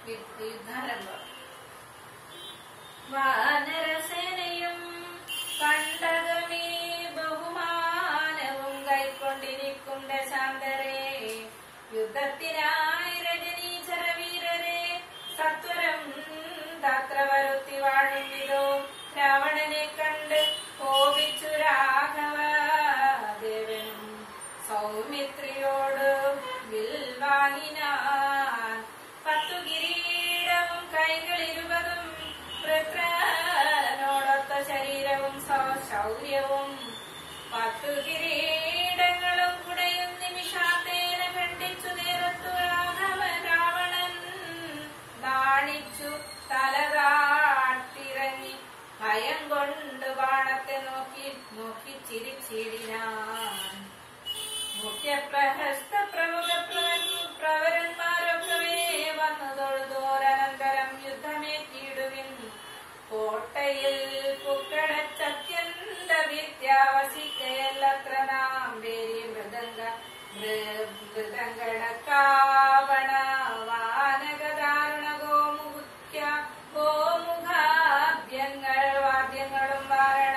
U- യുദ്ധാരംഭം വാനരസേനയും കണ്ടകമേ ബഹുമാനവും കൈക്കൊണ്ടിരിക്കും ദശാന്തരെ യുദ്ധത്തിനായി രജനീചര വീരരെ സത്വരം തത്ര വരുത്തി വാഴും വിധോ രാവണനെ കണ്ട് കോപിച്ചു രാഘവ ദേവനും സൗമിത്രിയോട് വിൽവാങ്ങിനാൻ പത്തു കിരീടവും കൈകളിരുപതും വൃത്രനോടൊത്ത ശരീരവും ശൗര്യവും പത്തു കിരീടങ്ങളും കുടയും നിമിഷാത്തേന ഖണ്ഡിച്ചു നേരത്തു രാഘവ രാവണൻ നാണിച്ചു തലതാട്ടിറങ്ങി ഭയം കൊണ്ട് ബാണത്തെ നോക്കി നോക്കി ചിരിച്ചിടിനാൻ മുഖ്യപ്രഹസ്ത പ്രമുഖ പ്രവൻ- പ്രവരന്മാരൊക്കവേ വന്നു തൊഴുതോരനന്തരം യുദ്ധമേറ്റിടുവിൻ കോട്ടയിൽ പുക്കടച്ചത്യന്ത വിദ്യാവസിക്കയല്ലത്ര നാം പേരി മൃദംഗ മൃ- മൃദംഗടക്കാവണ വാനകദാരുണ ഗോമുഖ്യ ഗോമുഖാദ്യങ്ങൾ വാദ്യങ്ങളും വാരണ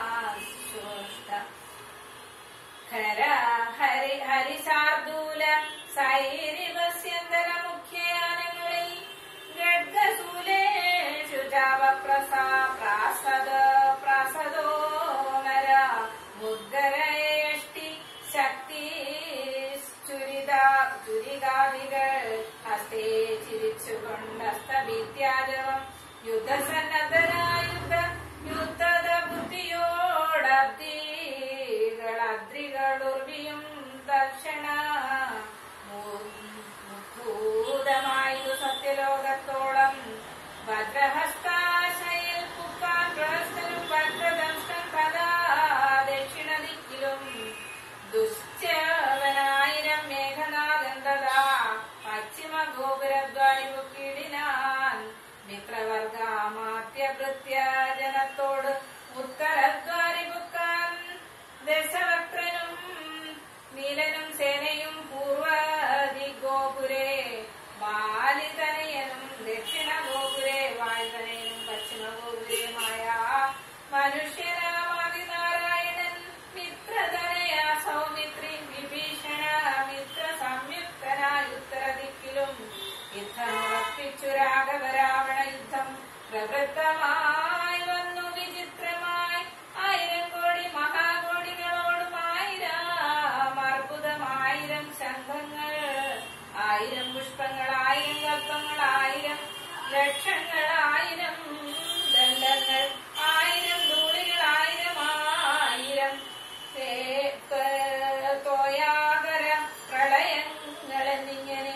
ഹര ഹരി ഹരിശാർദൂല സൈരിവസ്യന്തര മുഖ്യയാനങ്ങളിൽ ഗഡ്ഗശൂലേഷു ജാവപ്രസാ പ്രാസദ പ്രാസദോമര മുദ്ഗരയേഷ്ടി ശക്തി ചുരിതാ ചുരിതാവികൾ ഹസ്തേ ചിരിച്ചുകൊണ്ടസ്തവിദ്യാജവം യുദ്ധസന്നദ്ധരായുദ്ധ യുദ്ധത ബുദ്ധിയോടബ്ദികളദ്രികളുർവിയും ദക്ഷണ ഭൂതമായു സത്യലോകത്തോളം ഭദ്രഹസ്താശയിൽ പുക്കാൻ പ്രഹസ്തനും ഭദ്രദംഷ്ടം കഥാ ദക്ഷിണ ദിക്കിലും ദുശ്ചവനായിരം മേഘനാഥന്തതാ പശ്ചിമ ഗോപുരദ്വാരി പൊക്കിടിനാൻ മിത്രവർഗാമാത്യഭൃത്യ ജനത്തോട് ഉത്തരദ്വാരി പൊക്കാൻ ദശവക്രനും നീലനും സേനയും പൂർവതി ഗോപുരേ ബാലിതനയനും ദക്ഷിണ ഗോപുരേ വായുതനയനും പശ്ചിമ ഗോപുരയുമായ മനുഷ്യനാമാതിനാരായണൻ മിത്രധനയ സൗമിത്രി വിഭീഷണ മിത്ര സംയുക്തനായ ഉത്തരദിക്കിലും യുദ്ധമുറപ്പിച്ചു രാഘവ രാവണ യുദ്ധം പ്രവൃത്തമായി വന്നു വിചിത്രമായി ആയിരം കോടി മഹാകോടികളോടുമായിരം അർബുദമായിരം ശംഖങ്ങൾ ആയിരം പുഷ്പങ്ങൾ ആയിരം കൽപ്പങ്ങൾ ആയിരം ലക്ഷങ്ങൾ ആയിരം ദണ്ഡങ്ങൾ ആയിരം ധൂളികൾ ആയിരം ആയിരം തേ- തേ- തോയാകര പ്രളയങ്ങൾ എന്നിങ്ങനെ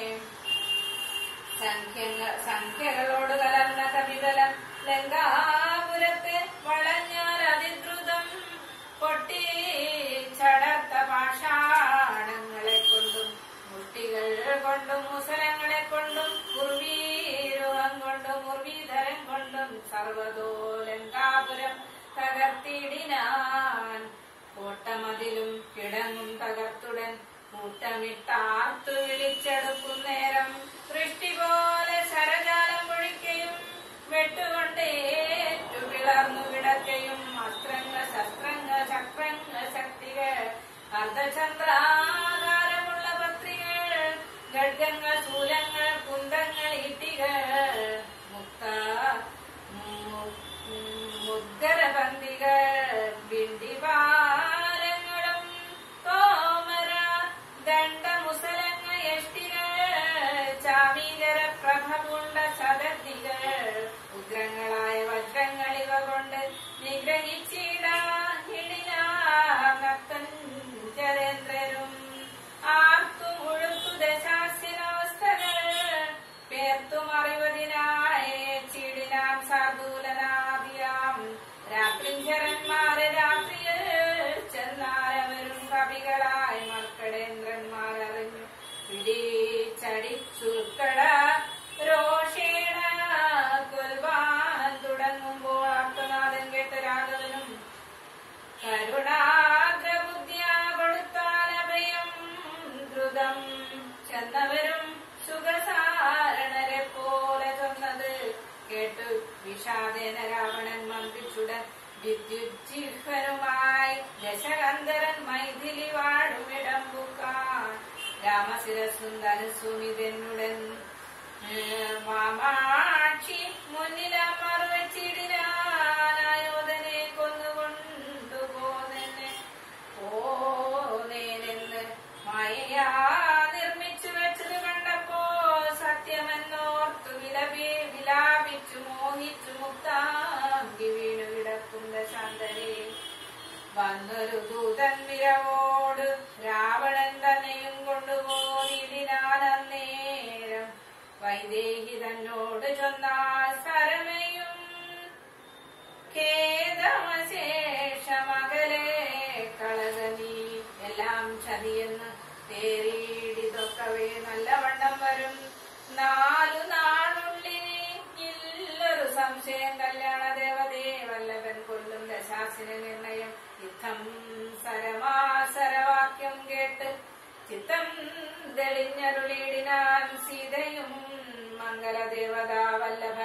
സംഖ്യങ്ങൾ സംഖ്യകളോട് കലർന്ന കവിതലം ലങ്കാപുരത്തെ വളഞ്ഞാൽ അതിദ്രുതം പൊട്ടി ചടർത്ത പാഷാണങ്ങളെ കൊണ്ടും മുട്ടികൾ കൊണ്ടും മുസലങ്ങളെ കൊണ്ടും ഉർവീരുഹം കൊണ്ടും ഉർവീധരം കൊണ്ടും സർവതോ ലങ്കാപുരം തകർത്തിടിനാൻ കോട്ടമതിലും കിടങ്ങും തകർത്തുടൻ കൂട്ടമിട്ടാർത്തു വിളിച്ചെടുക്കും നേരം ദൃഷ്ടി പോലെ ശരജാലം പൊഴിക്കയും വെട്ടുകൊണ്ടേറ്റു പിളർന്നു കിടക്കയും അസ്ത്രങ്ങൾ ശസ്ത്രങ്ങൾ ചക്രങ്ങൾ ശക്തികൾ അർദ്ധചന്ദ്രാകാരമുള്ള പത്രികൾ ഖഡ്ഗങ്ങൾ ശൂലങ്ങൾ കുന്തങ്ങൾ ഈട്ടികൾ മുക്ത മു- മുദ്ഗരബന്ധികൾ ബിണ്ടിപാലങ്ങളും തോമര ദണ്ഡമുസലങ്ങ യഷ്ടികൾ ചാമീകര പ്രഭപുണ്ട ശതദ്ദികൾ ഉഗ്രങ്ങളായ വജ്രങ്ങൾ ഇവ കൊണ്ട് നിഗ്രഹിച്ചിടേന്ദ്രരും ആർത്തു മുഴുത്തു ദശാസ്യനവസ്ഥകൾ പേർത്തും അറിവതിനായ ചിടിനാം സാധൂലനാദിയാം രാത്രിഞ്ചരന്മാരെ രാത്രിയിൽ ചെന്നാരവരും കവികളായ മർക്കടേന്ദ്രന്മാരറിഞ്ഞു പിടിച്ചടിച്ചുൾക്കട രോഷേണ കൊൽവാൻ തുടങ്ങുമ്പോൾ ആർത്തനാഥൻ കേട്ട് രാഘവനും കരുണാദ്രബുദ്ധ്യാ കൊടുത്താലഭയം ദ്രുതം ചെന്നവരും സുഖസാരണരെ പോ രാമേന രാവണൻ മന്ത്രിച്ചുടൻ വിദ്യുജ്ജിഹ്വനുമായി ദശകന്ധരൻ മൈഥിലി വാഴുമിടമ്പുക്കാൻ രാമശിരസുന്ദരസുമിതനുടൻ മാമാക്ഷി മുന്നിലമറുവച്ചിടിനായോധനെ കൊന്നുകൊണ്ടുപോന്നെ പോന്നേനെന്ന് മായയാ നിർമ്മിച്ചു വെച്ചത് കണ്ടപ്പോ സത്യമെന്നോർത്തു വിലപി വിലാപിച്ചു മോഹിച്ചു മുക്താങ്കി വീണു കിടക്കുന്ന ശാന്തനെ വന്നൊരു ദൂതൻ വിരവോട് രാവണൻ തന്നെയും കൊണ്ടുപോയിടിനാനന്നേരം വൈദേഹി തന്നോട് ചൊന്നാൽ സരമയും ഖേദമശേഷമകലെ കളകനീ എല്ലാം ചതിയെന്ന് തേറിയിടിതൊക്കവേ നല്ലവണ്ണം വരും നാലു നാളുള്ളിന് ഇല്ലൊരു സംശയം കല്യാണ ദേവതേ വല്ലഭൻ കൊല്ലും ദശാസിന നിർണയം യുദ്ധം സരമാസരവാക്യം കേട്ട് ചിത്തം തെളിഞ്ഞരുളിടിനാൻ സീതയും മംഗളദേവത വല്ലഭ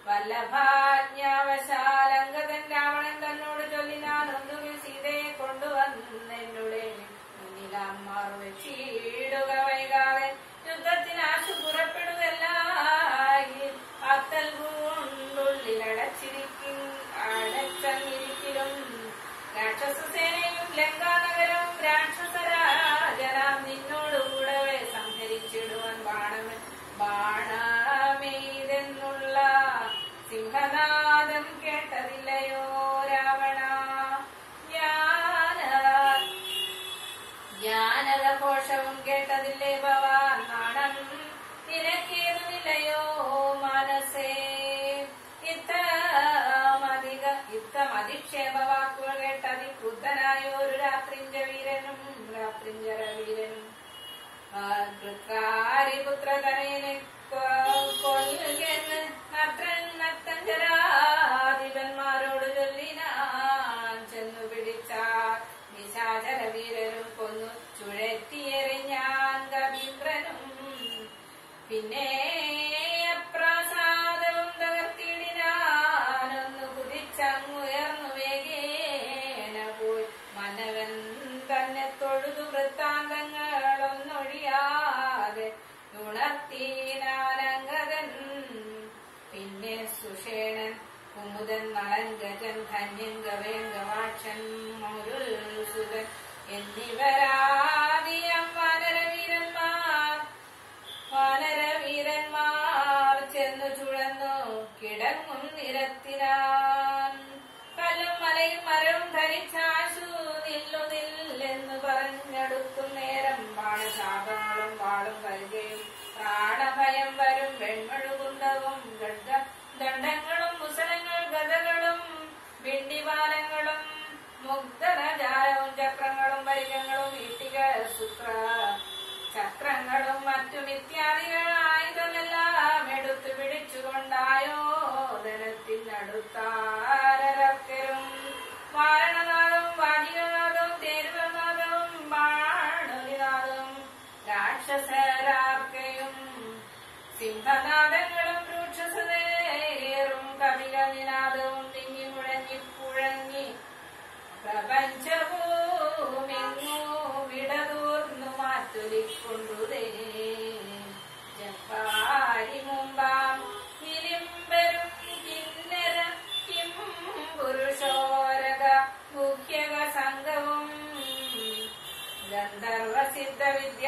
വല്ലഭാജ്ഞാവശാലങ്കതൻ രാവണൻ തന്നോട് ചൊല്ലിനാൻ ഒന്നുകിൽ സീതയെ കൊണ്ടുവന്നെന്നുടെ മുന്നിലാം മാറുവെച്ചിടുക വൈകാതെ യുദ്ധത്തിനാശു പുറപ്പെടുകല്ലായി അത്തൽ കൊണ്ടുള്ളിലടച്ചിരിക്കും അടച്ചങ്ങിരിക്കലും രാക്ഷസസേനയും ലങ്കാനഗരവും രാക്ഷസരാജനാം നിന്നോടുകൂടവേ സംഹരിച്ചിടുവാൻ ബാണമേ ബാണമെയ്തെന്നുള്ള സിംഹനാദം കേട്ടതില്ലയോ രാവണ ജ്ഞാന ജ്ഞാനഘോഷവും കേട്ടതില്ലേ ഭവാൻ നാണം നിനക്കേതുമില്ലയോ മനസ്സേ ഇത്തമധിക ഇത്തമധിക്ഷേപ വാക്കുകൾ കേട്ടതി ക്രുദ്ധനായ ഒരു രാത്രിഞ്ച വീരനും രാത്രിഞ്ചര വീരനും പുത്രതനയനെ കൊല്ലുകെന്ന് നത്രൻ നത്തഞ്ചരാധിപന്മാരോട് ചൊല്ലിനാൻ ചെന്നു പിടിച്ച നിശാചര വീരരും കൊന്നു ചുഴറ്റിയെറിഞ്ഞാൻ കവീന്ദ്രനും പിന്നെ അപ്രസാദവും തകർത്തിടിനാനൊന്നു കുതിച്ചങ്ങുയർന്നു വേഗേന പോയി മനവൻ തന്നെ തൊഴുതു വൃത്താന്തങ്ങളൊന്നൊഴിയാതെ ഉണർത്തിനാനങ്കതൻ പിന്നെ സുഷേണൻ കുമുദൻ നളൻ ഗജൻ ധന്യൻ ഗവേൻ ഗവാക്ഷൻ മുരുൽ സുതൻ എന്നിവരാദിയം വാനരവീരന്മാർ വാനരവീരന്മാർ ചെന്നു ചുഴന്നു കിടങ്ങും നിരത്തിനാൻ കല്ലും മലയും മരവും ധരിച്ചാശു നില്ലു നില്ലെന്നു പറഞ്ഞെടുക്കും നേരം ബാണശാപങ്ങളും വാളും കരുകയും പ്രാണഭയം വരും വെൺമഴുകുന്തവും ഗഡ്ഗ ദണ്ഡങ്ങളും മുസലങ്ങൾ ഗതകളും വിണ്ടിപാലങ്ങളും മുഗ്ധനജാലവും ചക്രങ്ങളും വരികങ്ങളും ഈട്ടിക ശുക്ര ചക്രങ്ങളും മറ്റും ഇത്യാദികൾ ആയുധമെല്ലാം എടുത്തു പിടിച്ചുകൊണ്ടായോ ധനത്തിനടുത്താരക്കരും വാരണനാഥവും വാജികനാഥവും തേരുവനാഥവും ബാണുലിനാഥവും രാക്ഷസരാർക്കയും സിംഹനാദങ്ങളും രൂക്ഷസതേറും കവികനിനാദവും തിങ്ങി മുഴങ്ങി പുഴങ്ങി പ്രപഞ്ചഭൂമിങ്ങു വിടതൂർന്നു മാറ്റൊലിക്കൊണ്ടുതേ ജപ്പാരി മുമ്പാം നിലിംബരും കിന്നര കിം പുരുഷോരക മുഖ്യക സംഘവും ഗന്ധർവ സിദ്ധ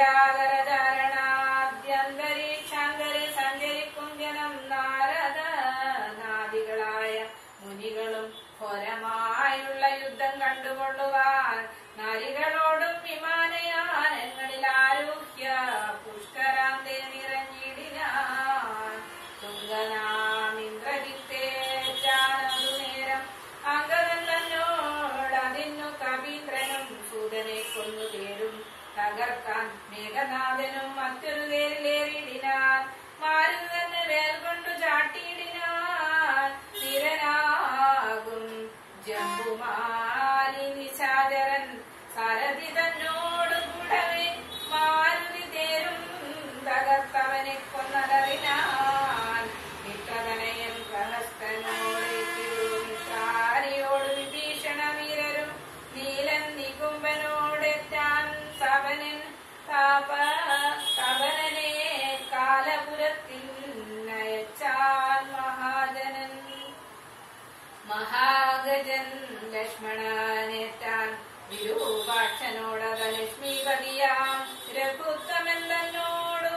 വിദ്യാധരചാരണാദ്യന്തരീക്ഷാന്തരിൽ സഞ്ചരിക്കും ജനം നാരദ നാദികളായ മുനികളും ഘോരമായുള്ള യുദ്ധം കണ്ടുകൊള്ളുവാൻ നാരികളോടും വിമാനയാനങ്ങളിൽ ആരോഗ്യ പുഷ്കരാന്തേ നിറഞ്ഞിടിനാൻ തുങ്കനാമിന്ദ്രജിത്തേ ജാനതു നേരം അങ്കദൻ തന്നോടതിന്നു കവീന്ദ്രനും സൂതനെ കൊന്നു തേരും തകർക്കാൻ മേഘനാഥനും മറ്റൊരു തേരിലേറിയിടിനാൻ മാരുതി തന്നെ വേൽ കൊണ്ടു ചാട്ടിയിടിനാൻ സ്ഥിരനാകും ജമ്പുമാലി നിശാചരൻ സാരഥി തന്നോട് കൂടവേ മാരുതി തേരും തകർത്തവനെ കൊന്നതറിനാൻ വിട്ടതനയൻ പ്രഹസ്തനോടേക്ക് താപ കവനനെ കാലപുരത്തിൽ നയച്ചാൽ മഹാജനൻ മഹാഗജൻ ലക്ഷ്മണനേറ്റാൻ വിരൂപാക്ഷനോടത ലക്ഷ്മിപതിയാം രഘുത്തമെന്നോടും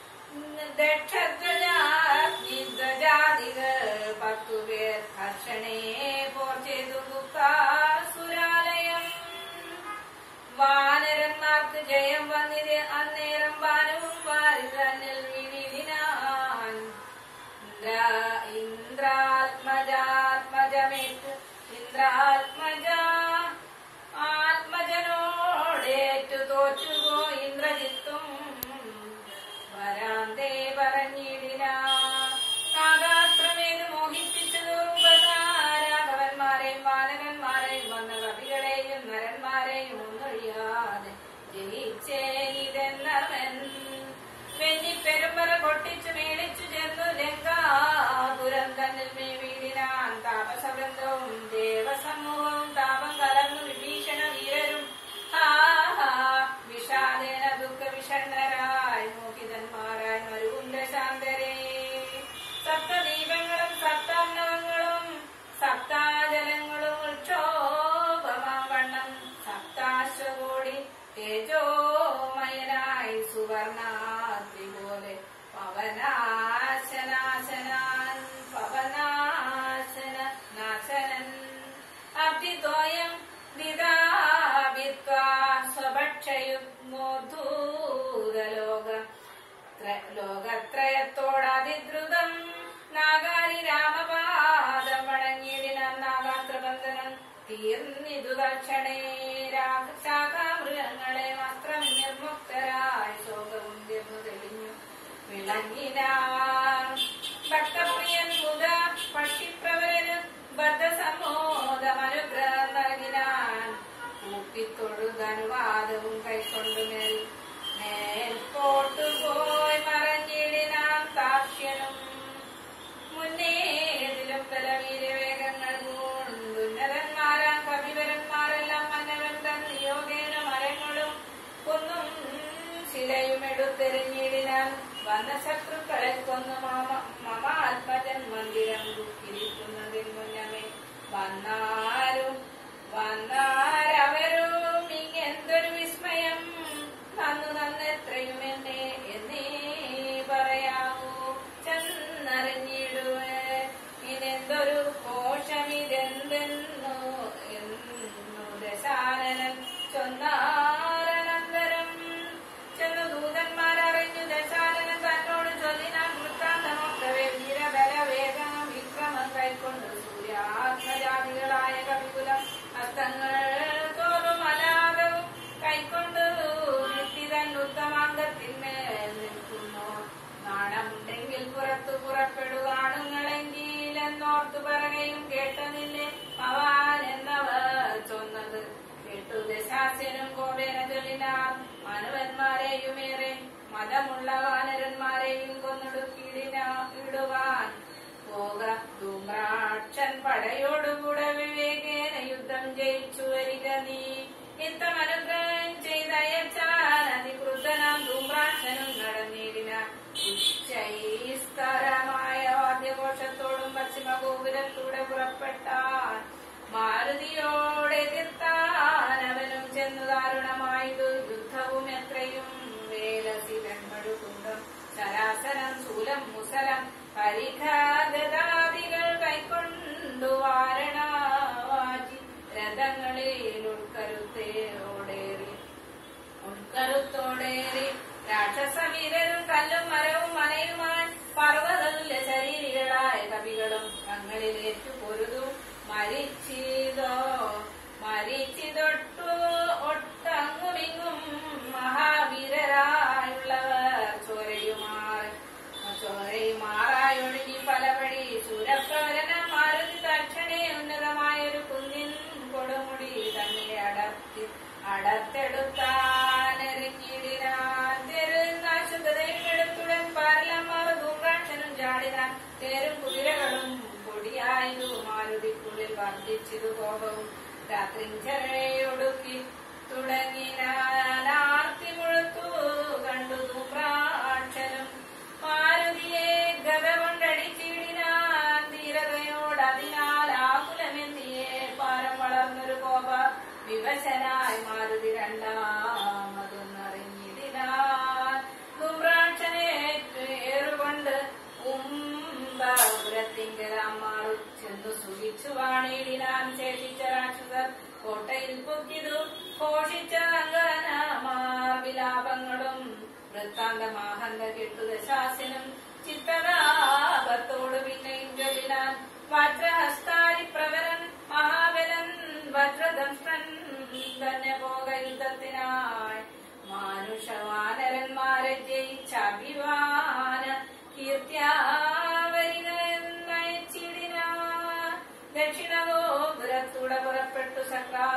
ദക്ഷധ്വജാതികൾ പത്തുപേർ കർഷണേ പോർ ചെയ്തു സുരാലയം വാനരന്മാർക്ക് ജയം വന്നിത് അന്നേരം വാനവും വാരി തന്നിൽ വീണിനാൻ ഇന്ദ്ര- ഇന്ദ്രാത്മജാത്മജമേറ്റ് ഇന്ദ്രാത്മജ ആത്മജനോടേറ്റു തോറ്റുകോ ഇന്ദ്രജിത്തും വരാന്തേ പറഞ്ഞിടിന നാഗാശ്രമേത് മോഹിപ്പിച്ചത് ഉപകാരാഘവന്മാരെയും വാനരന്മാരെയും വന്ന കവികളെയും നരന്മാരെയും ഒന്നൊഴിയാതെ ജയിച്ചേനിതെന്നവൻ വെന്നിപ്പെരുമ്പറ പൊട്ടിച്ചു മേടിച്ചു ചെന്നു ലങ്കാപുരം തന്നിൽ മേ വീടിനാൻ താപസവൃന്ദവും ദേവസമൂഹവും താപം കലർന്നു വിഭീഷണ വീരരും ആ വിഷാദേന ദുഃഖ വിഷണ്ണരായി മോഹിതന്മാരായി മരുകുണ്ട ശാന്തരേ സപ്തദീപങ്ങളും സപ്താന്നവങ്ങളും സപ്താജലങ്ങളും ഉക്ഷോഭമാം വണ്ണം സപ്താശ്വകോടി തേജോമയനായി സുവർണാദ്രി പോലെ പവനാശനാശനാൻ പവനാശന നാശനൻ അബ്ദിദ്വയം ദിദാഭിത്വാ സ്വഭക്ഷയുഗ്മോധൂതലോകം ലോകത്രയത്തോടതിദ്രുതം നാഗാരി രാമപാദം വണങ്ങിയതിന നാഗാത്രബന്ധനം തീർന്നിതു തക്ഷണേ ശാഖാമൃഗങ്ങളെ വസ്ത്രം നിർമുക്തരായി ശോകവും തീർന്നു തെളിഞ്ഞു വിളങ്ങിനാൻ ഭക്തപ്രിയൻ മുത പക്ഷിപ്രവരന് ബദ്ധസമ്മോദമനുഗ്രഹം നൽകിനാൻ കൂപ്പിത്തൊഴുതനുവാദവും കൈക്കൊണ്ടുമേൽ മേൽപോട്ടു പോയി മറഞ്ഞിടിനാൻ താക്ഷ്യനും മുന്നേതിലും പല വീരവേഗങ്ങൾ കൊണ്ടുന്നതന്മാരാം കവിവരന്മാരെല്ലാം മന്നവൻ തൻ നിയോഗേന മരങ്ങളും കുന്നും ശിലയും എടുത്തെറിഞ്ഞിടിനാൽ വന്ന ശത്രുക്കളെ കൊന്നു മാമ മമ ആത്മജൻ മന്ദിരം ദുഃഖിരിക്കുന്നതിൽ മുന്നമേ വന്നാരും വന്നാരവരും ഇങ്ങെന്തൊരു വിസ്മയം നന്നു നന്നെത്രയും എന്നെ എന്നേ പറയാവൂ ചെന്നറിഞ്ഞിടുവേ ഇതെന്തൊരു കോശമിതെന്തെന്നു എന്നു ദശാനനൻ ചൊന്നാരനന്തരം ചെന്നു ദൂതന്മാരറിഞ്ഞു ദശാനനൻ തന്നോട് ചൊല്ലിനാൻ വൃത്താന്തമൊക്കവേ വീരബല വേഗം വിക്രമം കൈക്കൊണ്ട് സൂര്യാത്മജാതികളായ കവികുലം ഹസ്തങ്ങൾ തോറും അലാദവും കൈക്കൊണ്ട് നിത്യതൻ ഉത്തമാംഗത്തിന്മേൽ നിൽക്കുന്നു നാണമുണ്ടെങ്കിൽ പുറത്തു പുറപ്പെടുവാണുങ്ങളെങ്കിൽ എന്നോർത്തു പറയുകയും കേട്ടതില്ലേ ഭവാൻ എന്നവർ ചൊന്നത് കേട്ടു ദശാസ്യനും കോപേന ചൊല്ലിനാർ മാനവന്മാരെയുമേറെ മതമുള്ള വാനരന്മാരെയും കൊന്നൊടുക്കിടിന ഇടുവാൻ പോക ധൂമ്രാക്ഷൻ പടയോടുകൂടെ വിവേകേന യുദ്ധം ജയിച്ചു വരിക നീ ഇത്തമനുഗ്രഹം ചെയ്തയച്ചാൽ അതികൃതനാം ധൂമ്രാക്ഷനും നടന്നിടിന ഉച്ചൈസ്തരമായ വാദ്യഘോഷത്തോടും പശ്ചിമഗോപുരത്തൂടെ പുറപ്പെട്ടാൻ മാരുതിയോടെ എതിർത്താൻ അവനും ചെന്നു ദാരുണമായതു യുദ്ധവും എത്രയും വേലസിതൻ മഴുകുണ്ടം ശരാസനം ശൂലം മുസലം പരിഘാഗതാദികൾ കൈക്കൊണ്ടു വാരണവാചി രഥങ്ങളിൽ ഉൾക്കരുത്തേറോടേറി ഉൾക്കരുത്തോടേറി രാക്ഷസവീരരും കല്ലും മരവും മനയുമായി പർവ്വതതുല്യ ശരീരികളായ കവികളും തങ്ങളിലേറ്റു പൊരുതു മരിച്ചിതോ മരിച്ചിതൊട്ടു ഒട്ടങ്ങുമിങ്ങും മഹാവീരരായുള്ളവർ ചോരയുമാർ ചോരയുമാറായൊഴുകി പല വഴി സുരപ്രവരന മാരുതി തക്ഷണേ ഉന്നതമായൊരു കുന്നിൻ കൊടുമുടി തന്നെ അടർത്തി അടർത്തെടുത്താനെറിഞ്ഞിടിനാൻ തെരുന്നാശുദ്ധതയുമെടുത്തുടൻ പാരലന്മാർ ദൂർഗാക്ഷനും ചാടിനാൻ തേരും കുതിരകളും പൊടിയായതു മാരുതിക്കുള്ളിൽ വർദ്ധിച്ചതു കോപവും രാത്രിഞ്ചരയൊടുക്കി തുടങ്ങിനാർത്തി മുഴുത്തു വൃത്താന്തമാഹന്ത കെട്ടു ദശാസനും ചിത്തതാപത്തോട് പിന്നെ ഇന്ദ്രവിലാൻ വജ്രഹസ്താരി പ്രവരൻ മഹാബലൻ വജ്രദംഷ്ട്രൻ തന്നെ പോക യുദ്ധത്തിനായി മാനുഷവാനരന്മാരെ ജയിച്ച അഭിവാന കീർത്തിയാവരിനയച്ചിടിന ദക്ഷിണഗോപുരത്തൂടെ പുറപ്പെട്ടു സക്രാ